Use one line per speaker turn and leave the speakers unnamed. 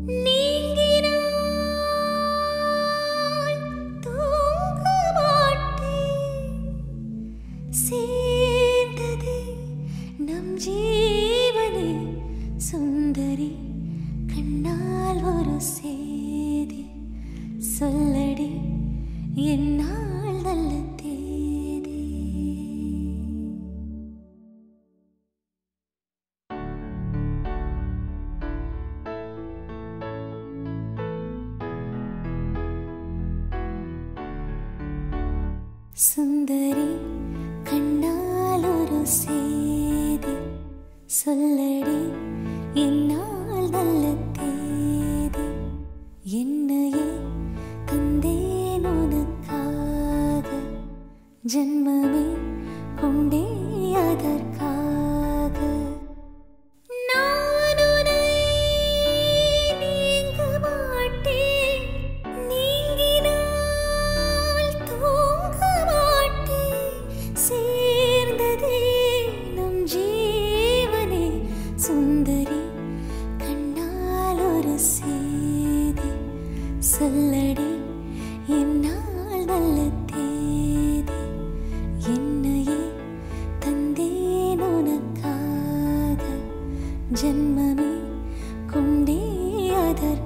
நீங்கினாள் தூங்க மாட்டேன் சேர்ந்ததே நம் ஜீவனே சுந்தரி கண்ணால் ஒரு சேதி சொல்லடி என்னால் நல்ல தேதி சுந்தரி கண்ணால் ஒரு சேதி சொல்லடி என்னால் நல்ல தேதி என்னையே தந்தேன் உனக்காக ஜென்மமே கொண்டே அதற்காக நான் உன்னை நீங்க மாட்டேன் நீங்கினால் தூங்க மாட்டேன் சேர்ந்ததே நம் ஜீவனே சுந்தரி கண்ணால் ஒரு சேதி சொல்லடி என்னால் நல்ல தேதி என்னையே தந்தேன் உனக்காக ஜென்மமே கொண்டே அதற்காக